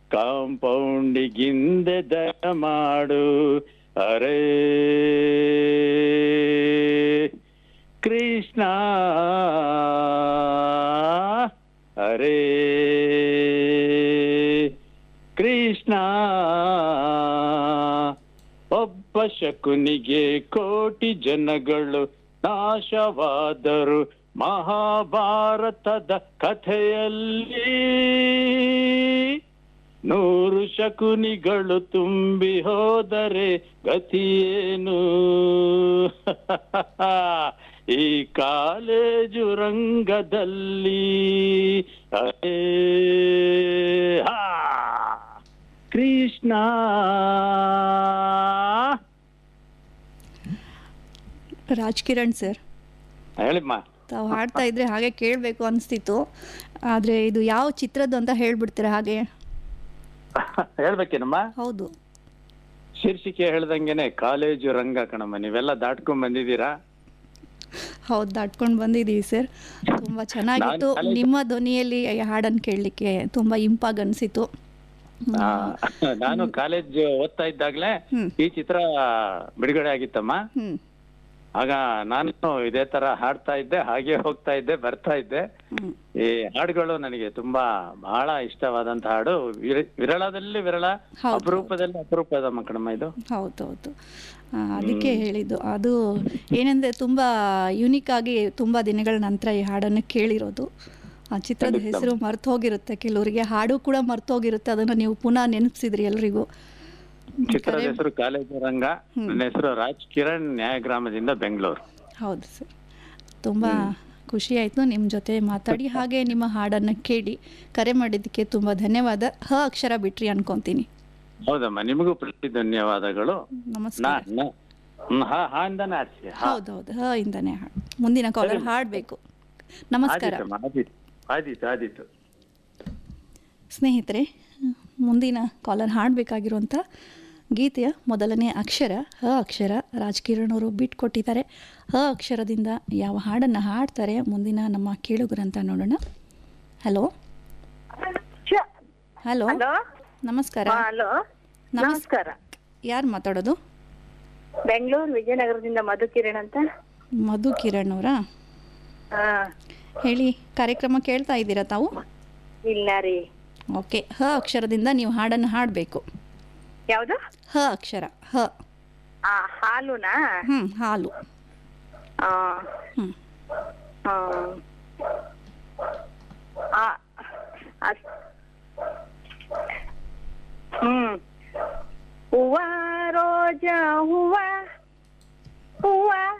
ಕಾಂಪೌಂಡಿಗಿಂದೆ ದಯ ಮಾಡು ಅರೇ ಕೃಷ್ಣ ಅರೇ ಕೃಷ್ಣ ಒಬ್ಬ ಶಕುನಿಗೆ ಕೋಟಿ ಜನಗಳು ನಾಶವಾದರು ಮಹಾಭಾರತದ ಕಥೆಯಲ್ಲಿ ನೂರು ಶಕುನಿಗಳು ತುಂಬಿ ಹೋದರೆ ಗತಿಯೇನು ಈ ಕಾಲೇಜು ರಂಗದಲ್ಲಿ ಅರೇ ಹಾ ಕೃಷ್ಣ ರಾಜ್ ಕಿರಣ್ ಸರ್ ಹೇಳಿಮ್ಮ ತಾವು ಹಾಡ್ತಾ ಇದ್ರೆ ಹಾಗೆ ಕೇಳಬೇಕು ಅನಿಸ್ತಿತ್ತು ಆದರೆ ಇದು ಯಾವ ಚಿತ್ರದ್ದು ಅಂತ ಹೇಳ್ಬಿಡ್ತೀರಾ ಹಾಗೆ ಹೇಳ್ಬೇಕೇನಮ್ಮ ಹೌದು ಶೀರ್ಷಿಕೆ ಹೇಳ್ದಂಗೆನೆ ಕಾಲೇಜು ರಂಗ ಕಣಮ್ಮ ನೀವೆಲ್ಲ ದಾಟ್ಕೊಂಡ್ ಬಂದಿದ್ದೀರಾ ಹೌದು ದಾಟ್ಕೊಂಡು ಬಂದಿದ್ದೀವಿ ಸರ್ ತುಂಬ ಚೆನ್ನಾಗಿತ್ತು ನಾನು ಕಾಲೇಜ್- ನಿಮ್ಮ ಧ್ವನಿಯಲ್ಲಿ ಈ ಹಾಡನ್ನು ಕೇಳಲಿಕ್ಕೆ ತುಂಬ ಇಂಪಾಗಿ ಅನಿಸಿತು ಆ, ನಾನು ಕಾಲೇಜ್ ಓದ್ತಾ ಇದ್ದಾಗ್ಲೇ ಹ್ಮ್. ಈ ಚಿತ್ರ ಬಿಡುಗಡೆ ಆಗಿತ್ತಮ್ಮ ಹ್ಞೂ ಆಗ ನಾನು ಇದೇ ತರ ಹಾಡ್ತಾ ಇದ್ದೆ ಹಾಗೆ ಹೋಗ್ತಾ ಇದ್ದೆ ಬರ್ತಾ ಇದ್ದೆ ಹ್ಞೂ ಈ ಹಾಡುಗಳು ನನಗೆ ತುಂಬಾ ಬಹಳ ಇಷ್ಟವಾದಂತ ಹಾಡು ವಿರ- ವಿರಳದಲ್ಲಿ ವಿರಳ ಹೌದು. ಅಪರೂಪದಲ್ಲಿ ಅಪರೂಪದ ಮಕ್ಕಳಮ್ಮ ಇದು ಹೌದೌದು ಆ, ಅದಕ್ಕೆ ಹೇಳಿದ್ದು ಅದು ಏನಂದರೆ ತುಂಬ ಯುನಿಕ್ ಆಗಿ ತುಂಬ ದಿನಗಳ ನಂತರ ಈ ಹಾಡನ್ನು ಕೇಳಿರೋದು ಆ ಚಿತ್ರದ ಖಂಡಿತ. ಹೆಸರು ಮರ್ತು ಹೋಗಿರುತ್ತೆ ಕೆಲವರಿಗೆ ಹಾಡು ಕೂಡ ಮರ್ತು ಹೋಗಿರುತ್ತೆ ಅದನ್ನು ನೀವು ಪುನಃ ನೆನಪಿಸಿದ್ರಿ ಎಲ್ರಿಗೂ ಚಿತ್ರದ ಕರೆ- ಹೆಸರು ಕಾಲೇಜು ರಂಗ ಹ್ಮ್. ನನ್ನ ಹೆಸರು ರಾಜ್ ಕಿರಣ್ ನ್ಯಾಯಗ್ರಾಮದಿಂದ ಬೆಂಗಳೂರು ಹೌದು ಸರ್ ತುಂಬ ಖುಷಿ ಆಯಿತು ನಿಮ್ಮ ಜೊತೆ ಮಾತಾಡಿ ಹಾಗೆ ನಿಮ್ಮ ಹಾಡನ್ನು ಕೇಳಿ ಕರೆ ಮಾಡಿದ್ದಕ್ಕೆ ತುಂಬ ಧನ್ಯವಾದ ಹ ಅಕ್ಷರ ಬಿಟ್ರಿ ಅನ್ಕೊಂತೀನಿ ಹೌದಮ್ಮ ನಿಮಗೂ ಪ್ರತಿ ಧನ್ಯವಾದಗಳು ನಾ ನಮಸ್ಕಾರ ನಾ- ಹ್ಮ್, ಹಾ ಹಾ ಇಂದಾನೆ ಆಡ್ಸಿ ಹಾ ಹೌದು ಹೌದು ಹ ಇಂದಾನೆ ಹಾಡು ಮುಂದಿನ ಕಾಲರ್ ಹಾಡಬೇಕು ನಮಸ್ಕಾರ ಆದೀತಮ್ಮ ಆದೀತು ಆದೀತು ಆದೀತು ಸ್ನೇಹಿತರೆ ಮುಂದಿನ ಕಾಲರ್ ಹಾಡಬೇಕಾಗಿರುವಂಥ ಗೀತೆಯ ಮೊದಲನೇ ಅಕ್ಷರ ಹ ಅಕ್ಷರ ರಾಜ್ ಕಿರಣ್ ಅವರು ಬಿಟ್ಕೊಟ್ಟಿದ್ದಾರೆ ಹ ಅಕ್ಷರದಿಂದ ಯಾವ ಹಾಡನ್ನು ಹಾಡ್ತಾರೆ ಮುಂದಿನ ನಮ್ಮ ಕೇಳುಗರಂತ ನೋಡೋಣ ಹಲೋ ಹಲೋ ಹಲೋ ನಮಸ್ಕಾರ ಹಲೋ ನಮಸ್- ನಮಸ್ಕಾರ ಯಾರು ಮಾತಾಡೋದು ಬೆಂಗಳೂರು ವಿಜಯನಗರದಿಂದ ಮಧು ಕಿರಣ್ ಅಂತ ಮಧು ಕಿರಣ್ ಅವರಾ ಹಾ ಹೇಳಿ ಕಾರ್ಯಕ್ರಮ ಕೇಳ್ತಾ ಇದ್ದೀರಾ ತಾವು ಇಲ್ಲ ರೀ ಓಕೆ ಹ ಅಕ್ಷರದಿಂದ ನೀವು ಹಾಡನ್ನು ಹಾಡಬೇಕು ಯಾವ್ದು ಹ ಅಕ್ಷರ ಹ ಆ ಹಾಲುನಾ ಹ್ಞೂ ಹಾಲು ಆ, ಹ್ಞೂ ಆ, ಆ, ಅಸ್- ಹ್ಮ್ ಹೂವ ರೋಜಾ ಹೂವ ಹೂವ